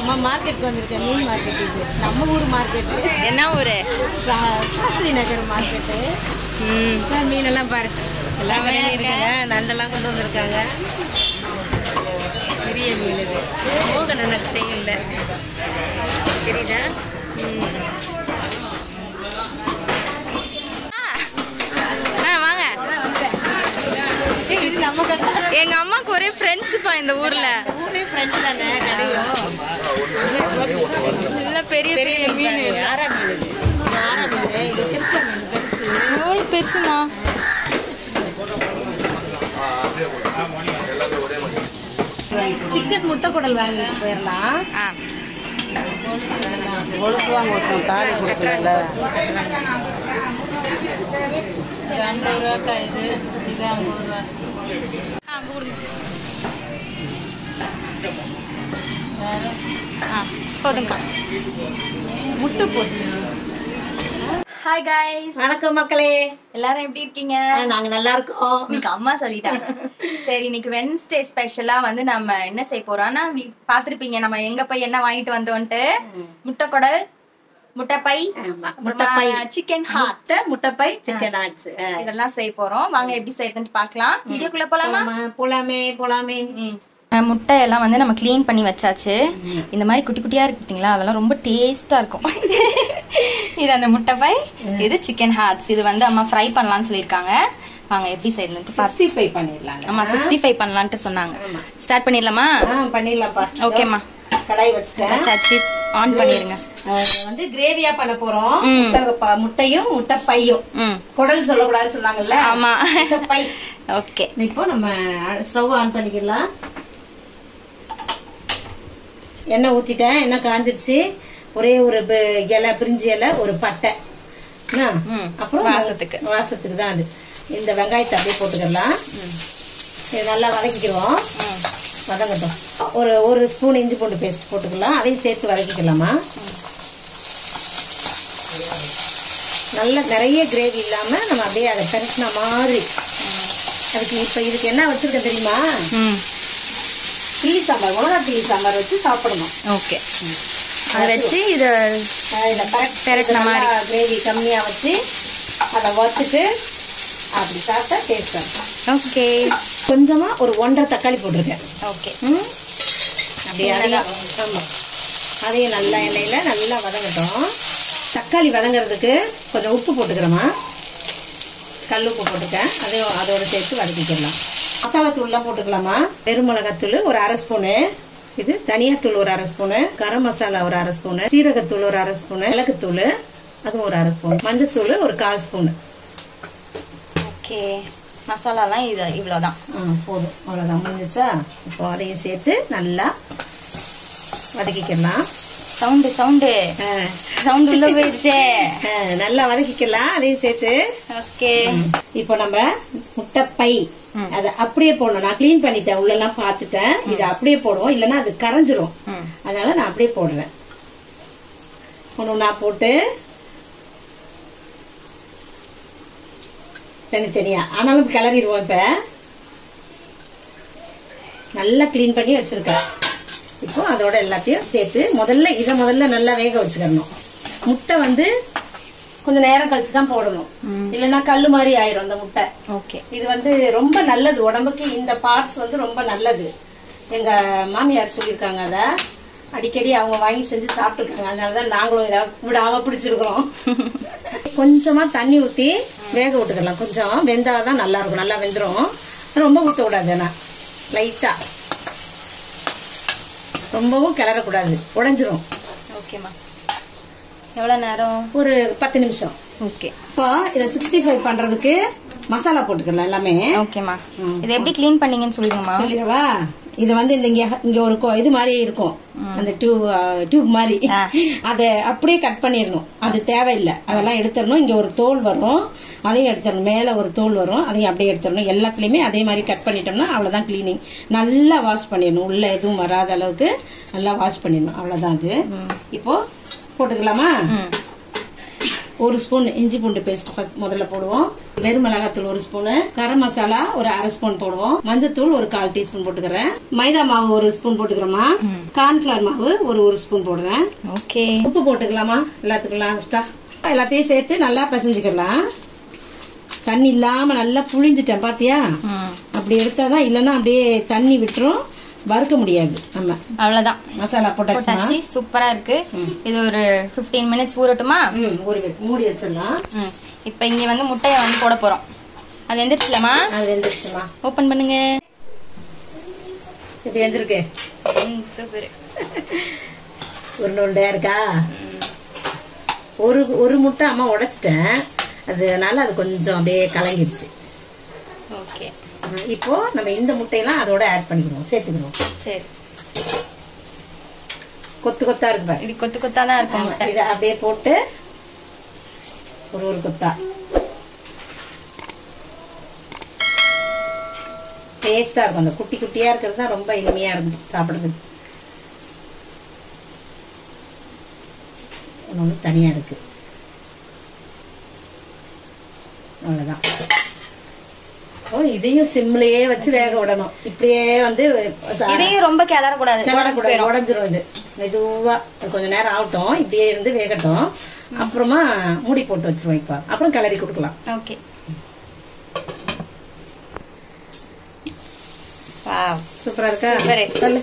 அம்மா மார்க்கெட்டுக்கு வந்திருக்கேன் மீன் மார்க்கெட் இது நம்ம ஊர் மார்க்கெட்டு என்ன ஊரு சாஸ்திரி நகர் மார்க்கெட்டு ம் மீனெல்லாம் பாரு எல்லாம் செமையா விலையும் இருக்கா? இருக்குங்க நண்டெல்லாம் கொண்டு வந்திருக்காங்க பெரிய மீன் இது மோகன நட்டே இல்லை தெரியுதா ஆ வாங்க ஏய், இது நம்ம கடை எங்க அம்மாக்கு ஒரே ஃப்ரெண்ட்ஸுப்பா இந்த ஊர்ல ஊரே ஃப்ரெண்ட்ஸ் தானே கடையும் நல்ல பெரிய பெரிய மீன் ஆரா மீன் இது இது ஆரா மீன் இது திருப்ப மீன் பெருசு எவ்வளவு பெருசுமா சிக்கன் முட்டை குடல் வாங்கிட்டு போயிடலாம் ஆ கொலுசு வாங்க தாலி கொடுக்கல இது ஐம்பது ரூபாக்கா இது இது ஐம்பது ரூபா ஆ கொடுங்க வேற ஆ போதுங்கக்கா முட்டை போட்டு ஹாய் காய்ஸ் வணக்கம் மக்களே எல்லாரும் எப்படி இருக்கீங்க ஆ, நாங்க நல்லா இருக்கோம் இன்னைக்கு அம்மா சொல்லிட்டாங்க சரி இன்னைக்கு வென்ஸ்டே ஸ்பெஷலா வந்து நம்ம என்ன செய்ய போறோம்னா வி- பார்த்திருப்பீங்க நம்ம எங்க போய் என்ன வாங்கிட்டு வந்தோம்ட்டு முட்டைக்குடல் முட்டைப்பை ஆமா, முட்டைப்பை. சிக்கன் ஹாட் முட்டை முட்டைப்பை சிக்கன் ஆட்ஸ் இதெல்லாம் செய்ய போறோம் வாங்க எப்படி செய்யறதுன்னு பார்க்கலாம் வீடியோக்குள்ள போலாமா போலாமே போலாமே முட்டை எல்லாம் வந்து நம்ம க்ளீன் பண்ணி வச்சாச்சு இந்த மாதிரி குட்டி குட்டியா இருக்கு பார்த்தீங்களா அதெல்லாம் ரொம்ப டேஸ்டா இருக்கும் இது அந்த முட்டை பை இது சிக்கன் ஹார்ட்ஸ் இது வந்து அம்மா ஃப்ரை பண்ணலாம்னு சொல்லியிருக்காங்க வாங்க எப்படி செய்யணும்னு பார்த்து சிக்ஸ்டி ஃபைவ் பண்ணிடலாங்க ஆமா சிக்ஸ்டி ஃபைவ் பண்ணலான்ட்டு சொன்னாங்க ஸ்டார்ட் பண்ணிடலாமா ஆ பண்ணிடலாம்ப்பா ஓகேம்மா கடாய் வச்சுட்டேன் வச்சாச்சு ஆன் பண்ணிருங்க அஹ் வந்து கிரேவியா பண்ண போறோம் ம். முட்டை ப- முட்டையும் முட்டை பையும் ம் குடல் சொல்லக்கூடாதுன்னு சொன்னாங்கல்ல ஆமா முட்டை பை ஓகே இப்போ நம்ம ஸ்டவ் ஆன் பண்ணிக்கலாம் எண்ணெய் ஊத்திட்டேன் எண்ணெய் காஞ்சிருச்சு ஒரே ஒரு ப- இலை பிரிஞ்சி இலை ஒரு பட்டை என்ன? ம், அப்புறம் வாசத்துக்கு. வாசத்துக்கு தான் அது இந்த வெங்காயத்தை அப்படியே போட்டுக்கலாம் இது நல்லா வதக்கிக்கிறோம் வதங்கட்டும் ஒரு ஒரு ஸ்பூன் இஞ்சி பூண்டு பேஸ்ட் போட்டுக்கலாம் அதையும் சேர்த்து வதக்கிக்கலாமா நல்ல நிறைய கிரேவி இல்லாம நம்ம அப்படியே அதை பெருக்கின மாதிரி அதுக்கு இப்ப இதுக்கு என்ன வச்சிருக்கேன் தெரியுமா ம் கிள்ளி சாம்பார் மிளகா கிள்ளி சாம்பார் வச்சு சாப்பிடணும் ஓகே அதை வச்சு இத இதை பெரட்டுன மாதிரி. கிரேவி கம்மியா வச்சு அதை வச்சுட்டு அப்படி சாப்பிட்டா டேஸ்ட் இருக்கும் ஓகே கொஞ்சமா ஒரு ஒன்றரை தக்காளி போட்டிருக்கேன் ஓகே ம் அப்படியே அதையும் ஆமா அதையும் நல்லா எண்ணெயில நல்லா வதங்கட்டும் தக்காளி வதங்குறதுக்கு கொஞ்சம் உப்பு போட்டுக்கிறோமா கல் உப்பு போட்டுக்கேன் அதையும் அதோட சேர்த்து வதக்கிக்கலாம் மசாலா தூள்லாம் போட்டுக்கலாமா பெருமிளகாத்தூள் ஒரு அரை ஸ்பூனு இது தனியாத்தூள் ஒரு அரை ஸ்பூனு கரம் மசாலா ஒரு அரை ஸ்பூனு சீரகத்தூள் ஒரு அரை ஸ்பூனு மிளகுத்தூள் அதுவும் ஒரு அரை ஸ்பூன் மஞ்சத்தூள் ஒரு கால் ஸ்பூனு ஓகே மசாலாலாம் இது இவ்வளோதான் ஆ, போதும் அவ்வளோதான் முடிஞ்சிச்சா இப்போ அதையும் சேர்த்து நல்லா வதக்கிக்கலாம் சவுண்டு சவுண்டு ஆ, சவுண்ட் உள்ள போயிடுச்சே ஆ, நல்லா வதக்கிக்கலாம் அதையும் சேர்த்து ஓகே இப்போ நம்ம முட்டை பை ம். அதை அப்படியே போடணும் நான் க்ளீன் பண்ணிட்டேன் உள்ளெல்லாம் பார்த்துட்டேன் இது அப்படியே போடுவோம் இல்லைன்னா அது கரைஞ்சிரும் ம் அதனால நான் அப்படியே போடுறேன் ஒன்று ஒன்றா போட்டு தனித்தனியா ஆனாலும் கிளறிடுவோம் இப்ப நல்லா க்ளீன் பண்ணி வச்சிருக்கேன் இப்போ அதோட எல்லாத்தையும் சேர்த்து முதல்ல இதை முதல்ல நல்லா வேக வச்சுக்கணும் முட்டை வந்து கொஞ்சம் நேரம் கழிச்சு தான் போடணும் இல்லைன்னா கல்லு மாதிரி ஆயிரும் அந்த முட்டை ஓகே இது வந்து ரொம்ப நல்லது உடம்புக்கு இந்த பார்ட்ஸ் வந்து ரொம்ப நல்லது எங்க மாமியார் சொல்லியிருக்காங்க அத அடிக்கடி அவங்க வாங்கி செஞ்சு சாப்பிட்டுருக்காங்க அதனாலதான் நாங்களும் இதை விடாம பிடிச்சிருக்கிறோம் கொஞ்சமா தண்ணி ஊத்தி வேக விட்டுக்கலாம் கொஞ்சம் வெந்தாதான் நல்லா இருக்கும் நல்லா வெந்துரும் ரொம்ப ஊத்த விடாது ஆனா லைட்டா ரொம்பவும் கிளறக்கூடாது உடைஞ்சிரும் ஓகேம்மா எவ்வளோ நேரம் ஒரு பத்து நிமிஷம் ஓகே இப்போ இதை சிக்ஸ்டி ஃபைவ் பண்றதுக்கு மசாலா போட்டுக்கலாம் எல்லாமே ஓகேம்மா இது எப்படி க்ளீன் பண்ணீங்கன்னு சொல்லிடுங்கம்மா சொல்லிடவா இது வந்து இந்த இங்க இங்க ஒரு கொ- இது மாதிரி இருக்கும் அந்த டியூப் டியூப் மாதிரி ஆ. அதை அப்படியே கட் பண்ணிடணும் அது தேவையில்லை அதெல்லாம் எடுத்துடணும் இங்க ஒரு தோல் வரும் அதையும் எடுத்துடணும் மேல ஒரு தோல் வரும் அதையும் அப்படியே எடுத்துடணும் எல்லாத்துலயுமே அதே மாதிரி கட் பண்ணிட்டோம்னா அவ்வளவுதான் க்ளீனிங் நல்லா வாஷ் பண்ணிடணும் உள்ள எதுவும் வராத அளவுக்கு நல்லா வாஷ் பண்ணிடணும் அவ்வளவுதான் அது இப்போ போட்டுக்கலாமா ம் ஒரு ஸ்பூன் இஞ்சி பூண்டு பேஸ்ட் ஃபர்ஸ்ட் முதல்ல போடுவோம் வெறும் மிளகாத்தூள் ஒரு ஸ்பூனு கரம் மசாலா ஒரு அரை ஸ்பூன் போடுவோம் மஞ்சத்தூள் ஒரு கால் டீஸ்பூன் போட்டுக்கிறேன் மைதா மாவு ஒரு ஸ்பூன் போட்டுக்கிறோமா கார்ன்ஃபிளவர் மாவு ஒரு ஒரு ஸ்பூன் போடுறேன் ஓகே உப்பு போட்டுக்கலாமா எல்லாத்துக்கும் லாஸ்டா எல்லாத்தையும் சேர்த்து நல்லா பிசைஞ்சுக்கலாம் தண்ணி இல்லாம நல்லா புழிஞ்சிட்டேன் பாத்தியா அப்படி எடுத்தாதான் இல்லைன்னா அப்படியே தண்ணி விட்டுரும் வறுக்க முடியாது நம்ம அவ்வளவுதான் மசாலா போட்டாச்சுன்னா போட்டாச்சு சூப்பரா இருக்கு இது ஒரு 15 மினிட்ஸ் ஊறட்டுமா ம் ஊறி வச்சு மூடி வச்சிடலாம் ம். இப்ப இங்க வந்து முட்டைய வந்து போட போறோம் அது எந்திரிச்சுலமா அது வெந்துருச்சுமா ஓபன் பண்ணுங்க இது வெந்திருக்கு சூப்பர் ஒரு உருண்டையா இருக்கா ஒரு ஒரு முட்டை அம்மா உடைச்சிட்டேன் அதனால அது கொஞ்சம் அப்படியே கலங்கிருச்சு ஓகே இப்போ நம்ம இந்த முட்டையெல்லாம் அதோட ஆட் பண்ணிக்கிறோம் சேர்த்துக்கிறோம் சரி கொத்து கொத்தா இருக்கு பாரு இது கொத்து கொத்தா தான் இருக்கும் ஆமா, முட்டை இதை அப்படியே போட்டு ஒரு ஒரு கொத்தா டேஸ்டா இருக்கும் அந்த குட்டி குட்டியா இருக்கிறது தான் ரொம்ப இனிமையா இருக்கும் சாப்பிடுறதுக்கு ஒன்று தனியா இருக்கு அவ்வளவுதான் ஓ இதையும் சிம்லயே வச்சு வேக விடணும் இப்படியே வந்து ச- இதையும் ரொம்ப கிளறக்கூடாது கிளறக்கூடாது உடஞ்சிரும் இது மெதுவா அது கொஞ்ச நேரம் ஆகட்டும் இப்படியே இருந்து வேகட்டும் அப்புறமா மூடி போட்டு வச்சிருவோம் இப்ப அப்புறம் கிளறி கொடுக்கலாம் ஓகே வாவ் சூப்பரா இருக்கா சூப்பரு. சொல்லு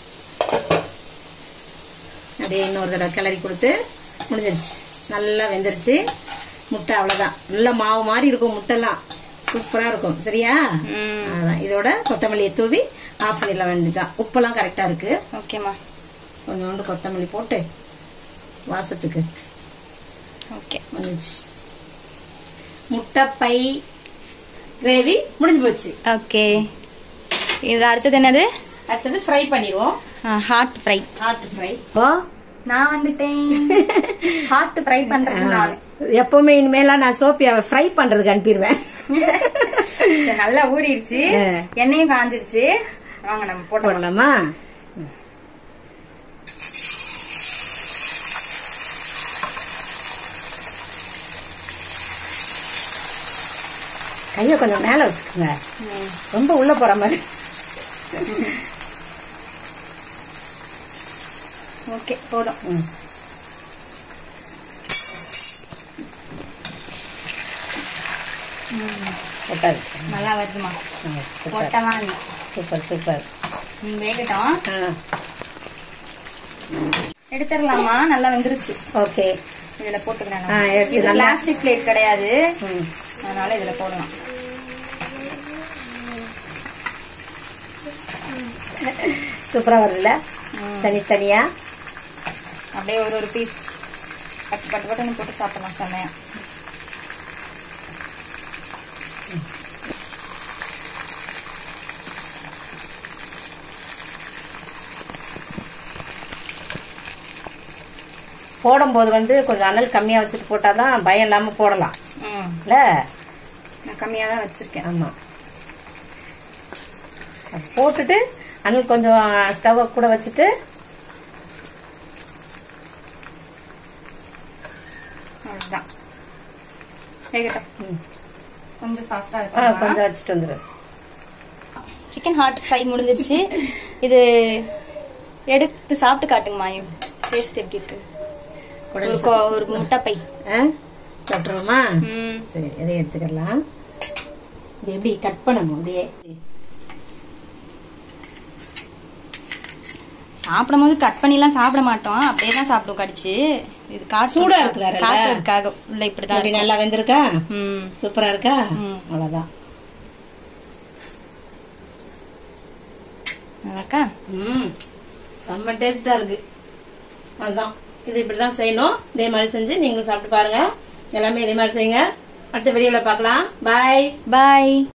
அப்படியே இன்னொரு தடவை கிளறி கொடுத்து முடிஞ்சிருச்சு நல்லா வெந்துருச்சு முட்டை அவ்வளவுதான் நல்ல மாவு மாதிரி இருக்கும் முட்டைலாம் சூப்பரா இருக்கும் சரியா ம். அதான் இதோட கொத்தமல்லியை தூவி ஆஃப் பண்ணிட வேண்டியதுதான் உப்பெல்லாம் கரெக்டா இருக்கு ஓகேமா கொஞ்சோண்டு கொத்தமல்லி போட்டு வாசத்துக்கு ஓகே வந்துச்சு முட்டை பை கிரேவி முடிஞ்சு போச்சு ஓகே இது அடுத்தது என்னது அடுத்தது ஃப்ரை பண்ணிடுவோம் ஹாட் ஃப்ரை ஹாட் ஃப்ரை நான் வந்துட்டேன் ஹாட் ஃப்ரை பண்றது நான் எப்பவுமே இனிமேலாம் நான் சோப்பியாவை ஃப்ரை பண்றதுக்கு அனுப்பிடுவேன் இது நல்லா ஊறிடுச்சு ஆ. எண்ணெயும் காஞ்சிருச்சு வாங்க நம்ம போட்டோம் போடலாமா கைய கொஞ்சம் மேல வச்சுக்கோங்க ரொம்ப உள்ள போற மாதிரி ஓகே போதும் ம். போட்டாரு. நல்லா வருதுமா ஆ, சூப்பர் போட்டலாம் இல்ல. சூப்பர் சூப்பர் ம், வேகட்டும் ஆ, எடுத்துடலாமா நல்லா வெந்துருச்சு ஓகே இதுல போட்டுக்கிறேன் ஆ, நான். எடுத்து இது நல்லா- பிளாஸ்டிக் பிளேட் கிடையாது ம். அதனால இதுல போடலாம் சூப்பரா வருதுல்ல தனித்தனியா அப்படியே ஒரு ஒரு பீஸ் பட்டு பட்டு பட்டுன்னு போட்டு சாப்பிடலாம் செம்மையா போடும்போது வந்து கொஞ்சம் அனல் கம்மியா வச்சுட்டு போட்டாதான் பயம் இல்லாம போடலாம் ம் இல்ல நான் கம்மியா தான் வச்சிருக்கேன் ஆமா அது போட்டுட்டு அனல் கொஞ்சம் ஸ்டவ் கூட வச்சுட்டு அவ்வளவுதான் வேகட்டும் ம். கொஞ்சம் ஃபாஸ்டா ஆ, வச்சிடலாம் கொஞ்சம் வச்சுட்டு வந்துரு சிக்கன் ஹாட் ஃப்ரை முடிஞ்சிருச்சு இது எடுத்து சாப்பிட்டு காட்டுங்க மாயும் டேஸ்ட் எப்படி இருக்கு ஒரு கொ- ஒரு முட்டை பை ஆ? சாப்பிட்ருவோமா ம் சரி இதை எடுத்துக்கலாம் இது எப்படி கட் பண்ணணும் அப்படியே சாப்பிடும் போது கட் பண்ணிலாம் சாப்பிட மாட்டோம் அப்படியே தான் சாப்பிடுவோம் கடிச்சு இது காசு சூடா இருக்கு வேற இல்ல? காத்துறதுக்காக உள்ள இப்படிதான் அப்படி இருக்கும். நல்லா வெந்திருக்கா ம் சூப்பரா இருக்கா ம். அவ்வளவுதான் நல்லாக்கா ம் செம்ம டேஸ்டா இருக்கு அதுதான் இது இப்படிதான் செய்யணும் இதே மாதிரி செஞ்சு நீங்களும் சாப்பிட்டு பாருங்க எல்லாமே இதே மாதிரி செய்யுங்க அடுத்த வீடியோல பார்க்கலாம் பாய் பாய்